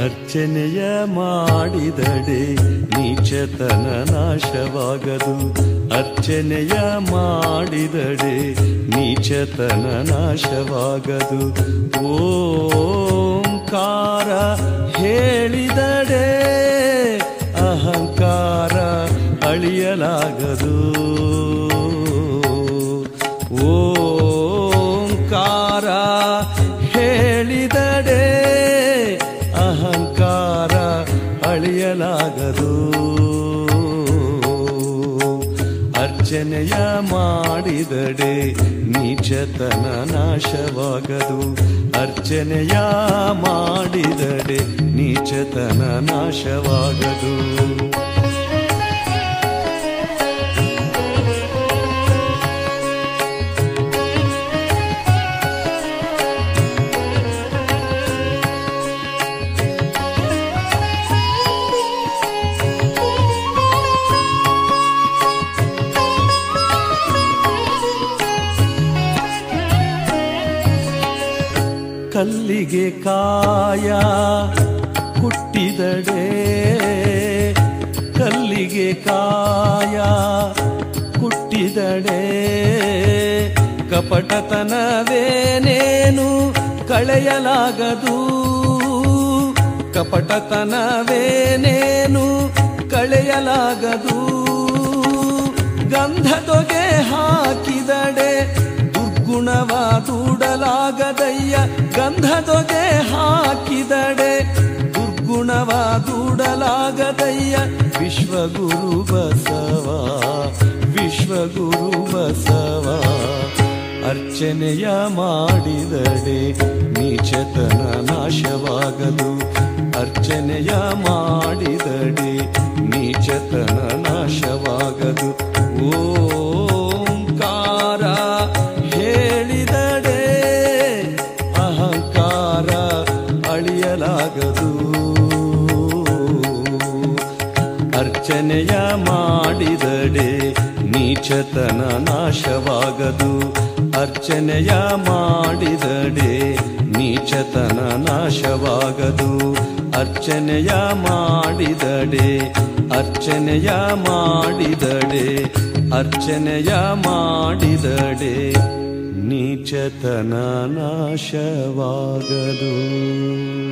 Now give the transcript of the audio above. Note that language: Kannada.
ಅರ್ಚನೆಯ ಮಾಡಿದಡೆ ನೀಚತನ ನಾಶವಾಗದು ಅರ್ಚನೆಯ ಮಾಡಿದಡೆ ನೀಚತನ ನಾಶವಾಗದು ಓಂಕಾರ ಹೇಳಿದಡೆ ಅಹಂಕಾರ ಅಳಿಯಲಾಗದು ಓಂಕಾರ ಹೇಳಿದಡೆ ಅಹಂಕಾರ ಅಳಿಯಲಾಗದು ಅರ್ಚನೆಯ ಮಾಡಿದಡೆ ನೀಚತನ ನಾಶವಾಗದು ಅರ್ಚನೆಯ ಮಾಡಿದಡೆ ನೀಚತನ ನಾಶವಾಗದು ಕಲ್ಲಿಗೆ ಕಾಯ ಹುಟ್ಟಿದಡೆ ಕಲ್ಲಿಗೆ ಕಾಯ ಹುಟ್ಟಿದಡೆ ಕಪಟತನವೇನೇನು ಕಳೆಯಲಾಗದು ಕಪಟತನವೇನೇನು ಕಳೆಯಲಾಗದು ಗಂಧದೊಗೆ ಹಾಕಿದಡೆ ದುರ್ಗುಣವ ದೂಡಲಾಗದಯ್ಯ ಗಂಧದೊಗೆ ಹಾಕಿದಡೆ ದುರ್ಗುಣವ ದೂಡಲಾಗದಯ್ಯ ವಿಶ್ವಗುರು ಬಸವ ವಿಶ್ವಗುರು ಬಸವ ಅರ್ಚನೆಯ ಮಾಡಿದಡೆ ನೀಚತನ ನಾಶವಾಗದು ಅರ್ಚನೆಯ ಮಾಡಿದಡೆ ನೀಚತನ ನಾಶವಾಗದು ಓಂಕಾರ ಹೇಳಿದಡೆ ಅಹಂಕಾರ ಅಳಿಯಲಾಗದು ಅರ್ಚನೆಯ ಮಾಡಿದಡೆ ನೀಚತನ ನಾಶವಾಗದು ಅರ್ಚನೆಯ ಮಾಡಿದಡೆ ನೀಚತನ ನಾಶವಾಗದು ಅರ್ಚನೆಯ ಮಾಡಿದಡೆ ಅರ್ಚನೆಯ ಮಾಡಿದಡೆ ಅರ್ಚನೆಯ ಮಾಡಿದಡೆ ನೀಚತನ ನಾಶವಾಗದು